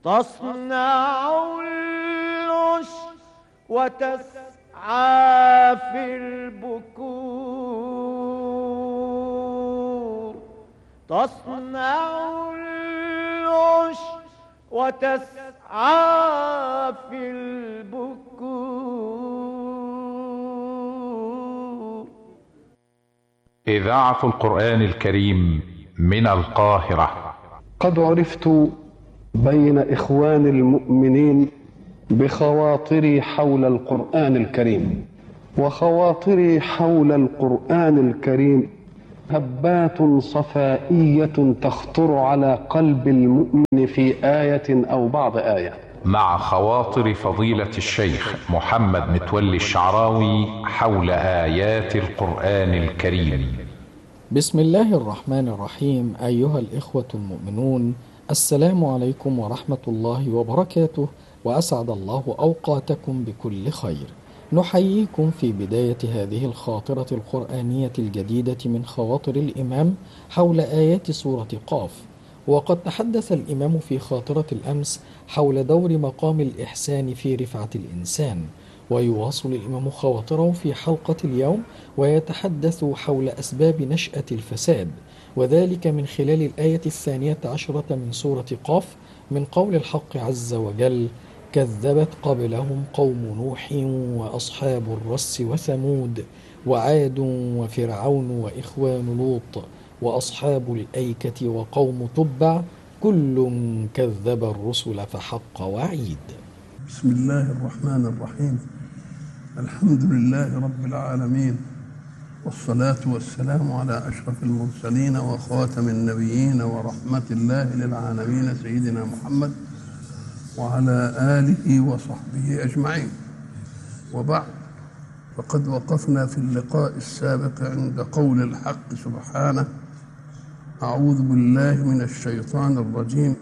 تصنع العش وتسعى في البكور تصنع العش وتسعى في البكور إذاعة القرآن الكريم من القاهرة قد عرفت بين إخوان المؤمنين بخواطري حول القرآن الكريم وخواطري حول القرآن الكريم هبات صفائية تخطر على قلب المؤمن في آية أو بعض آية مع خواطر فضيلة الشيخ محمد متولي الشعراوي حول آيات القرآن الكريم بسم الله الرحمن الرحيم أيها الإخوة المؤمنون السلام عليكم ورحمة الله وبركاته وأسعد الله أوقاتكم بكل خير نحييكم في بداية هذه الخاطرة القرآنية الجديدة من خواطر الإمام حول آيات سورة قاف وقد تحدث الإمام في خاطرة الأمس حول دور مقام الإحسان في رفعة الإنسان ويواصل الإمام خواطره في حلقة اليوم ويتحدث حول أسباب نشأة الفساد وذلك من خلال الآية الثانية عشرة من سورة قاف من قول الحق عز وجل كذبت قبلهم قوم نوح وأصحاب الرس وثمود وعاد وفرعون وإخوان لوط وأصحاب الأيكة وقوم تبع كل كذب الرسل فحق وعيد بسم الله الرحمن الرحيم الحمد لله رب العالمين والصلاة والسلام على أشرف المرسلين وخاتم النبيين ورحمة الله للعالمين سيدنا محمد وعلى آله وصحبه أجمعين وبعد فقد وقفنا في اللقاء السابق عند قول الحق سبحانه أعوذ بالله من الشيطان الرجيم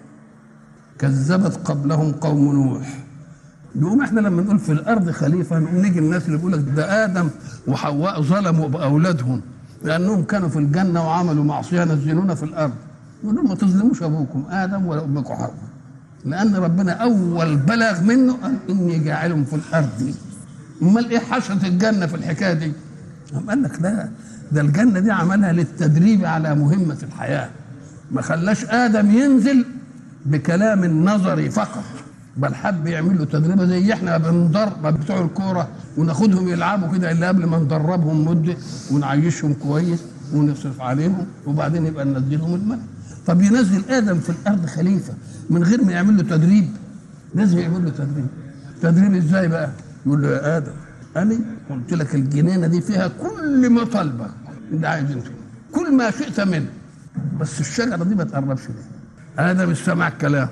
كذبت قبلهم قوم نوح نقوم احنا لما نقول في الارض خليفه نقوم نيجي الناس اللي بيقول لك ده ادم وحواء ظلموا باولادهم لانهم كانوا في الجنه وعملوا معصيه نزلونا في الارض نقول لهم ما تظلموش ابوكم ادم ولا امكم حواء لان ربنا اول بلغ منه قال اني جاعلهم في الارض امال ايه حشره الجنه في الحكايه دي؟ قام قال لك لا ده الجنه دي عملها للتدريب على مهمه الحياه ما خلاش ادم ينزل بكلام نظري فقط بل حب يعمل له تدريبه زي احنا بندرب بتوع الكوره وناخدهم يلعبوا كده اللي قبل ما ندربهم مده ونعيشهم كويس ونصرف عليهم وبعدين يبقى ننزلهم الملك طب ينزل ادم في الارض خليفه من غير ما يعمل له تدريب لازم يعمل له تدريب تدريب ازاي بقى يقول له يا ادم انا قلت لك الجنينه دي فيها كل ما طالبه اللي عايز انت كل ما شئت منه بس الشجره دي ما تقربش ليه ادم استمع الكلام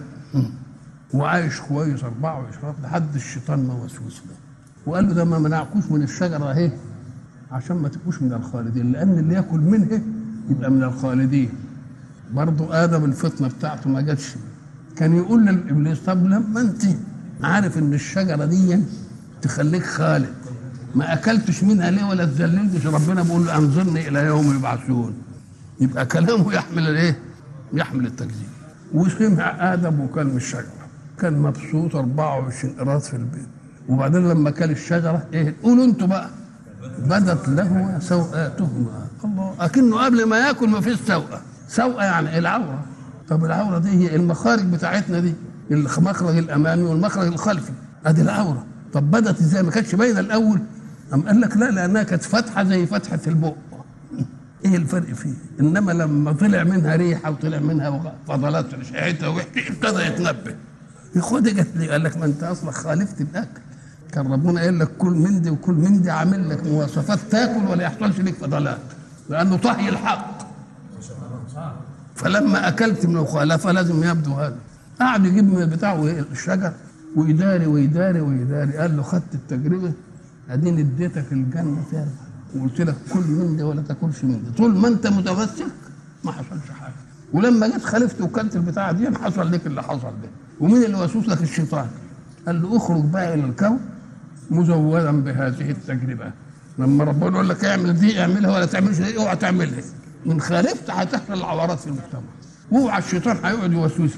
وعايش كويس 24 لحد الشيطان ما وسوس له وقال له ده ما منعكوش من الشجره اهي عشان ما تبقوش من الخالدين لان اللي ياكل منها يبقى من الخالدين برضه ادم الفطنه بتاعته ما جاتش كان يقول للابليس طب لما انت عارف ان الشجره دي تخليك خالد ما اكلتش منها ليه ولا تذللتش ربنا بيقول له انظرني الى يوم يبعثون يبقى كلامه يحمل الايه؟ يحمل التكذيب وسمع ادم وكل من الشجره كان مبسوط 24 قراط في البيت وبعدين لما كل الشجره ايه قولوا انتوا بقى بدت له سوءاتهما الله اكنه قبل ما ياكل ما فيش سوءه سوءه يعني العوره طب العوره دي هي المخارج بتاعتنا دي المخرج الامامي والمخرج الخلفي ادي العوره طب بدت ازاي ما كانتش باينه الاول قام قال لك لا لانها كانت فاتحه زي فتحه البق ايه الفرق فيه انما لما طلع منها ريحه وطلع منها فضلات ريحتها وحشه ابتدى يتنبه خد جت لي قال لك ما انت اصلا خالفت الاكل كان ربنا قال لك كل من دي وكل من دي عامل لك مواصفات تاكل ولا يحصلش لك فضلات لانه طهي الحق فلما اكلت من المخالفه لازم يبدو هذا قعد يجيب من بتاعه الشجر ويداري ويداري ويداري قال له خدت التجربه اديني اديتك الجنه تاني وقلت لك كل من دي ولا تاكلش من دي طول ما انت متمسك ما حصلش حاجه ولما جيت خالفت وكلت البتاعه دي حصل لك اللي حصل ده ومين اللي وسوس لك الشيطان قال له اخرج بقى الى الكون مزودا بهذه التجربه لما ربنا يقول لك اعمل دي اعملها ولا تعملش دي اوعى تعملها من خالفت هتحصل العورات في المجتمع واوعى الشيطان هيقعد يوسوس لك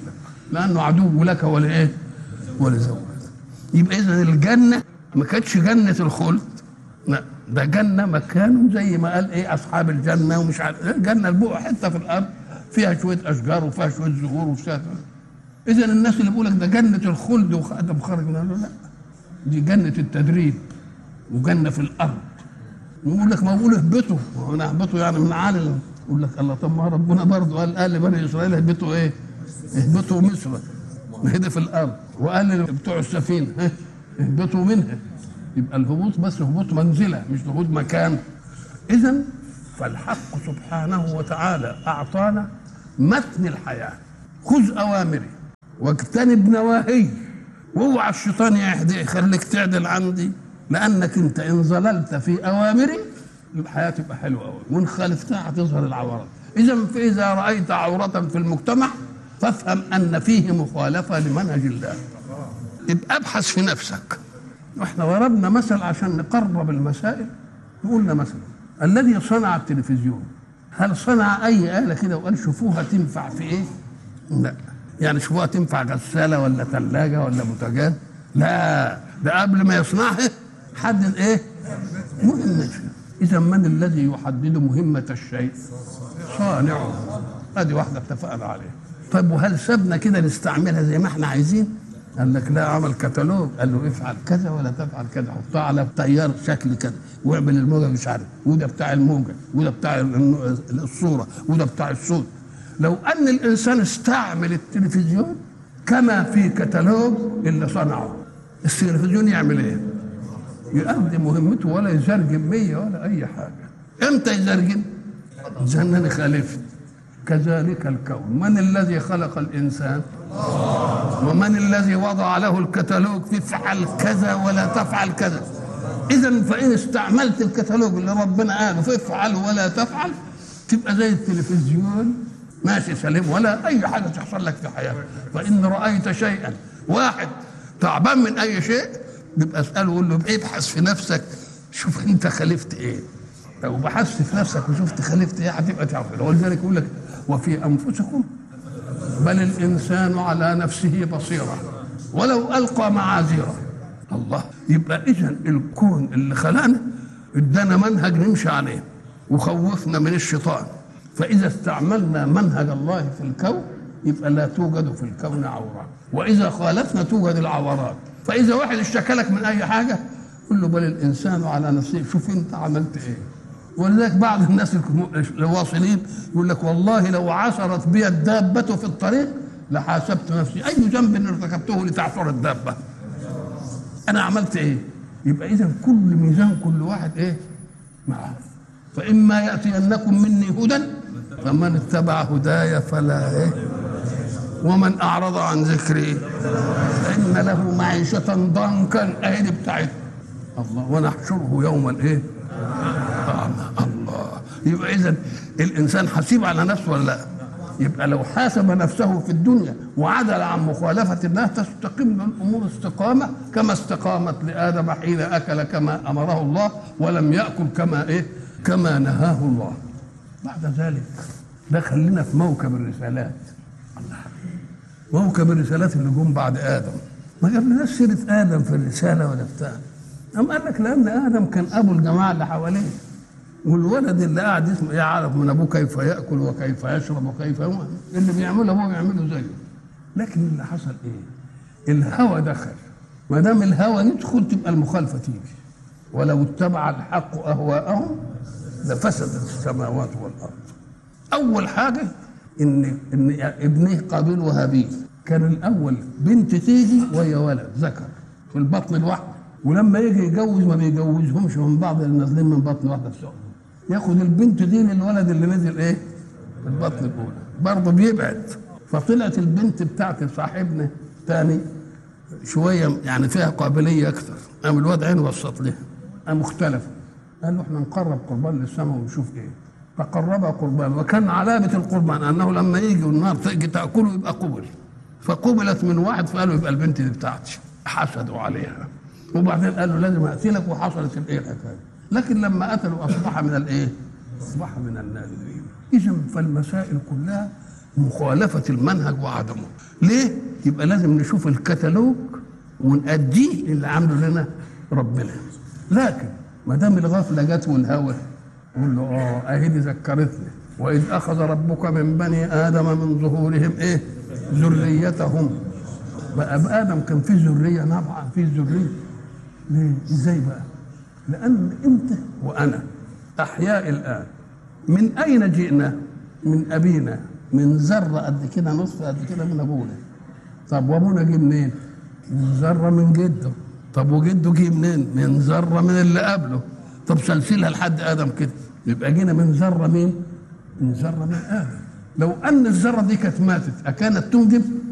لانه عدو لك ولايه ولزوجك يبقى اذا الجنه ما كانتش جنه الخلد لا ده جنه مكان زي ما قال ايه اصحاب الجنه ومش عارف الجنه البقعه حته في الارض فيها شويه اشجار وفيها شويه زهور وفيها اذا الناس اللي بيقول لك ده جنه الخلد وادم خرج منها لا دي جنه التدريب وجنه في الارض يقول لك ما بقول اهبطوا وانا اهبطوا يعني من عالي يقول لك الله طب ما ربنا برضه قال قال لبني اسرائيل اهبطوا ايه؟ اهبطوا مصر ما هي دي في الارض وقال بتوع السفينه ها، اهبطوا منها يبقى الهبوط بس هبوط منزله مش هبوط مكان اذا فالحق سبحانه وتعالى اعطانا متن الحياه خذ اوامري واجتنب نواهي واوعى الشيطان يهدي يخليك تعدل عندي لانك انت ان ظللت في اوامري الحياه تبقى حلوه قوي وان خالفتها هتظهر العورات اذا فاذا رايت عوره في المجتمع فافهم ان فيه مخالفه لمنهج الله يبقى ابحث في نفسك واحنا ضربنا مثل عشان نقرب المسائل قلنا مثلا الذي صنع التلفزيون هل صنع اي اله كده وقال شوفوها تنفع في ايه؟ لا يعني شوفوها تنفع غساله ولا ثلاجه ولا بوتاجاز لا ده قبل ما يصنعها حدد ايه؟ مهمة إذا من الذي يحدد مهمة الشيء؟ صانعه هذه واحدة اتفقنا عليها طيب وهل سابنا كده نستعملها زي ما احنا عايزين؟ قال لك لا عمل كتالوج قال له افعل كذا ولا تفعل كذا حطها على تيار شكل كذا واعمل الموجه مش عارف وده بتاع الموجه وده بتاع الن- الصوره وده بتاع الصوت لو ان الانسان استعمل التلفزيون كما في كتالوج اللي صنعه التلفزيون يعمل ايه؟ يؤدي مهمته ولا يزرجم مية ولا أي حاجة إمتى يزرجم؟ إذا أنا خالفت كذلك الكون من الذي خلق الإنسان ومن الذي وضع له الكتالوج تفعل كذا ولا تفعل كذا إذا فإن استعملت الكتالوج اللي ربنا قاله فافعل ولا تفعل تبقى زي التلفزيون ماشي سليم ولا أي حاجة تحصل لك في حياتك فإن رأيت شيئا واحد تعبان من أي شيء بيبقى اسأله وقول له ابحث في نفسك شوف أنت خالفت إيه لو بحثت في نفسك وشفت خالفت إيه هتبقى تعرف ولذلك يقول لك وفي أنفسكم بل الإنسان على نفسه بصيرة ولو ألقى معاذيره الله يبقى إذا الكون اللي خلقنا ادانا منهج نمشي عليه وخوفنا من الشيطان فإذا استعملنا منهج الله في الكون يبقى لا توجد في الكون عورة وإذا خالفنا توجد العورات فإذا واحد اشتكى لك من أي حاجة قل له بل الإنسان على نفسه شوف أنت عملت إيه ولذلك بعض الناس الواصلين يقول لك والله لو عثرت بي الدابة في الطريق لحاسبت نفسي أي ذنب ارتكبته لتعثر الدابة أنا عملت إيه يبقى إذا كل ميزان كل واحد إيه معه فإما يأتينكم مني هدى فمن اتبع هداي فلا إيه ومن أعرض عن ذكري فإن له معيشة ضنكا أهي بتاعتنا الله ونحشره يوم الإيه أعمى الله يبقى إذا الإنسان حسيب على نفسه ولا لا يبقى لو حاسب نفسه في الدنيا وعدل عن مخالفة الله تستقيم له الأمور استقامة كما استقامت لآدم حين أكل كما أمره الله ولم يأكل كما إيه كما نهاه الله بعد ذلك ده خلينا في موكب الرسالات الله موكب الرسالات اللي جم بعد آدم ما جابلناش سيرة آدم في الرسالة ولا بتاع أم قال لك لأن آدم كان أبو الجماعة اللي حواليه والولد اللي قاعد يسمع يعرف من ابوه كيف ياكل وكيف يشرب وكيف يوم اللي بيعمله ابوه يعمله زيه لكن اللي حصل ايه؟ الهوى دخل ما دام الهوى يدخل تبقى المخالفه تيجي ولو اتبع الحق اهواءهم لفسدت السماوات والارض اول حاجه ان ان ابنه قابيل وهابيل كان الاول بنت تيجي وهي ولد ذكر في البطن الواحده ولما يجي يجوز ما بيجوزهمش من بعض اللي نازلين من بطن واحده في سؤال ياخد البنت دي للولد اللي نزل ايه؟ في البطن الاولى برضه بيبعد فطلعت البنت بتاعت صاحبنا تاني شويه يعني فيها قابليه اكثر قام الواد عينه وسط لها قام اختلفوا قال له احنا نقرب قربان للسماء ونشوف ايه فقرب قربان وكان علامه القربان انه لما يجي والنار تيجي تاكله يبقى قبل فقبلت من واحد فقالوا يبقى البنت دي بتاعتي حسدوا عليها وبعدين قال له لازم اقتلك وحصلت الايه الحكايه لكن لما قتلوا اصبح من الايه؟ اصبح من النادرين اذا فالمسائل كلها مخالفة المنهج وعدمه ليه؟ يبقى لازم نشوف الكتالوج ونأديه اللي عامله لنا ربنا لكن ما دام الغفلة جت والهوى قول له اه اهي دي ذكرتني واذ اخذ ربك من بني ادم من ظهورهم ايه ذريتهم بقى بادم كان في ذريه نبعه في ذريه ليه ازاي بقى لان انت وانا احياء الان من اين جئنا من ابينا من ذره قد كده نصف قد كده من ابونا طب وابونا جه منين من ذره من جده طب وجده جه منين من ذره من اللي قبله طب سلسلها لحد ادم كده يبقى جينا من ذره مين من ذره من ادم لو ان الذره دي كانت ماتت اكانت تنجب